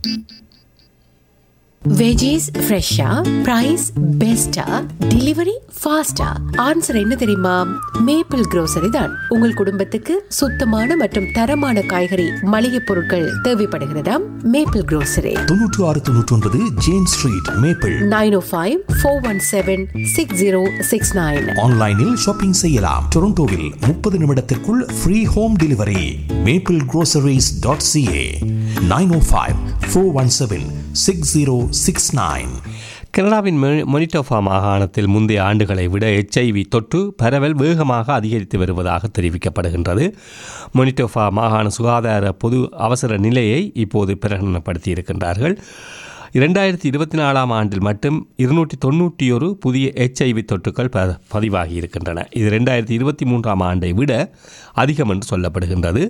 Veggies ஃப்ரெஷ்ஷா price பெஸ்டா delivery ஃபாஸ்டா ஆன்சர் என்ன தெரியுமா மேப்பிள் grocery தான் உங்கள் குடும்பத்துக்கு சுத்தமான மற்றும் தரமான காய்கறி மளிகை பொருட்கள் தேவைப்படுகிறதாம் மேப்பிள் grocery தொன்னூற்று ஆறு தொன்னூற்றி ஒன்பது James street Maple nine O five four one seven six zero six nine ஆன்லைனில் ஷாப்பிங் செய்யலாம் டொரண்டோவில் முப்பது நிமிடத்திற்குள் free home delivery Maple groceries dot CA nine O five four one seven six zero six nine கனடாவின் மொ- மொனிட்டோஃபா மாகாணத்தில் முந்தைய ஆண்டுகளை விட எச்ஐவி தொற்று பரவல் வேகமாக அதிகரித்து வருவதாக தெரிவிக்கப்படுகின்றது மொனிட்டோஃபா மாகாண சுகாதார பொது அவசர நிலையை இப்போது பிரகடனப்படுத்தி இருக்கின்றார்கள் இரண்டாயிரத்தி இருபத்தி நாலாம் ஆண்டில் மட்டும் இருநூற்றி தொண்ணூற்றி ஒரு புதிய எச்ஐவி தொற்றுக்கள் ப பதிவாகி இருக்கின்றன இது ரெண்டாயிரத்தி இருபத்தி மூன்றாம் ஆண்டை விட அதிகம் என்று சொல்லப்படுகின்றது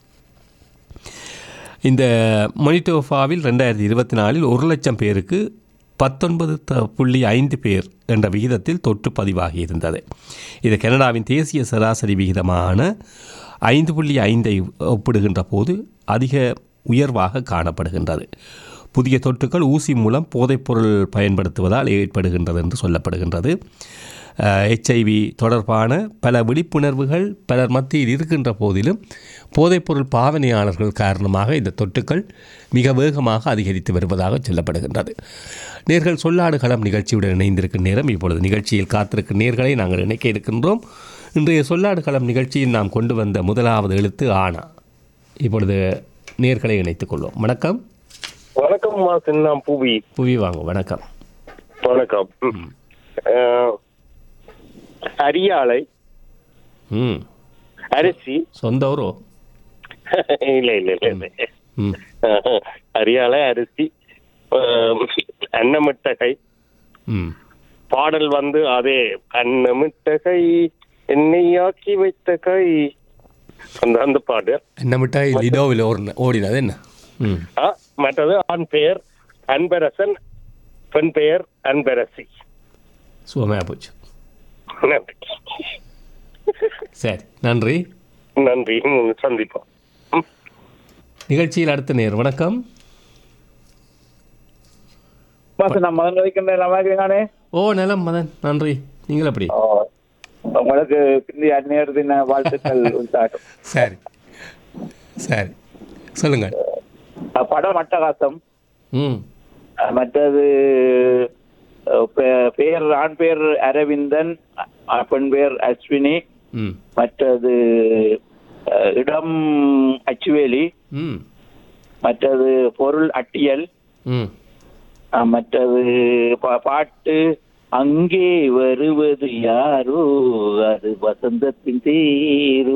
இந்த மொனிட்டோஃபாவில் ரெண்டாயிரத்தி இருபத்தி நாலில் ஒரு லட்சம் பேருக்கு பத்தொன்பது த- புள்ளி ஐந்து பேர் என்ற விகிதத்தில் தொற்று பதிவாகி இருந்தது இது கனடாவின் தேசிய சராசரி விகிதமான ஐந்து புள்ளி ஐந்தை ஒப்பிடுகின்ற போது அதிக உயர்வாக காணப்படுகின்றது புதிய தொற்றுக்கள் ஊசி மூலம் போதைப்பொருள் பயன்படுத்துவதால் ஏற்படுகின்றது என்று சொல்லப்படுகின்றது ஹெச்ஐவி தொடர்பான பல விழிப்புணர்வுகள் பலர் மத்தியில் இருக்கின்ற போதிலும் போதைப்பொருள் பாவனையாளர்கள் காரணமாக இந்த தொற்றுக்கள் மிக வேகமாக அதிகரித்து வருவதாக சொல்லப்படுகின்றது நேர்கள் சொல்லாடு களம் நிகழ்ச்சியுடன் இணைந்திருக்கும் நேரம் இப்பொழுது நிகழ்ச்சியில் காத்திருக்கும் நேர்களை நாங்கள் இணைக்க இருக்கின்றோம் இன்றைய சொல்லாடு களம் நிகழ்ச்சியில் நாம் கொண்டு வந்த முதலாவது எழுத்து ஆனா இப்பொழுது நேர்களை இணைத்துக் கொள்வோம் வணக்கம் வணக்கம் மா சின்ன பூவி புவி வாங்க வணக்கம் வணக்கம் அஹ், அரியாலை ம் அரிசி சொந்த ஊரோ இல்ல இல்ல இல்ல இல்ல ம் அரியாலை அரிசி அஹ், அன்னமிட்டகை ம் பாடல் வந்து அதே அன்னமிட்டகை என்னை ஆக்கி வைத்த கை அந்த அந்த பாடு என்ன மிட்டாய் லிடோவில் ஓடின ஓடினது என்ன ம் ஆ, மற்றது ஆண் பெயர் அன்பரசன் பெண் பெயர் அன்பரசி சுகமாக போச்சு நன்றி சரி நன்றி நன்றி ம், சந்திப்போம் ம். நிகழ்ச்சியில் அடுத்த நேர் வணக்கம் மாசம் நான் முதல்ல வைக்கின்ற நல்லா இருக்கீங்களே ஓ நலம் மதன் நன்றி நீங்கள் எப்படி உங்களுக்கு இந்திய அந்நியர் தின வாழ்த்துக்கள் உண்டாட்டும் சரி சரி சொல்லுங்கள் அஹ் படம் அட்டகாசம் ம் அஹ் மற்றது அஹ் பெ- பெயர் ஆண் பெயர் அரவிந்தன் அஹ் பெண் பெயர் அஸ்வினி ம் மற்றது அஹ் இடம் அச்சுவேலி ம் மற்றது பொருள் அட்டியல் ம் அஹ் மற்றது பா- பாட்டு அங்கே வருவது யாரோ அது வசந்தத்தின் தேரோ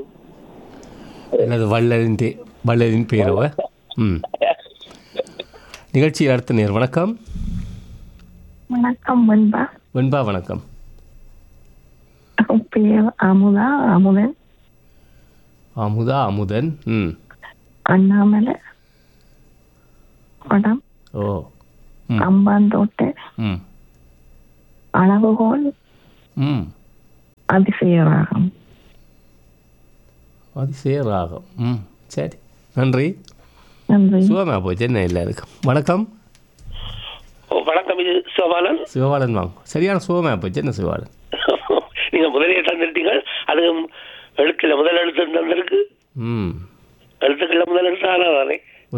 எனது வள்ளலின் தே வள்ளலின் பேரோ ம் நிகழ்ச்சியில் அடுத்த நேர் வணக்கம் வணக்கம் வெண்பா வெண்பா வணக்கம் பேர் அமுதா அமுதன் அமுதா அமுதன் ம் அண்ணாமலை படம் ஓ ம் அம்பாந்தோட்டை ம் அளவுகோல் ம் அதிசயராகம் அதிசய ராகம் ம் சரி நன்றி நன்றி சுகமாக போச்சு என்ன இல்லை இருக்கு வணக்கம் வணக்கம் இது சோபாலன் சிவபாலன் வாங்க சரியான சுகமாக போச்சு என்ன சிவபாலன் நீங்க முதலே தந்திருட்டீங்க அது எழுத்துல முதல் எழுத்து தந்திருக்கு ம் எழுத்துக்கள்ல முதல் எழுத்து ஆனா தானே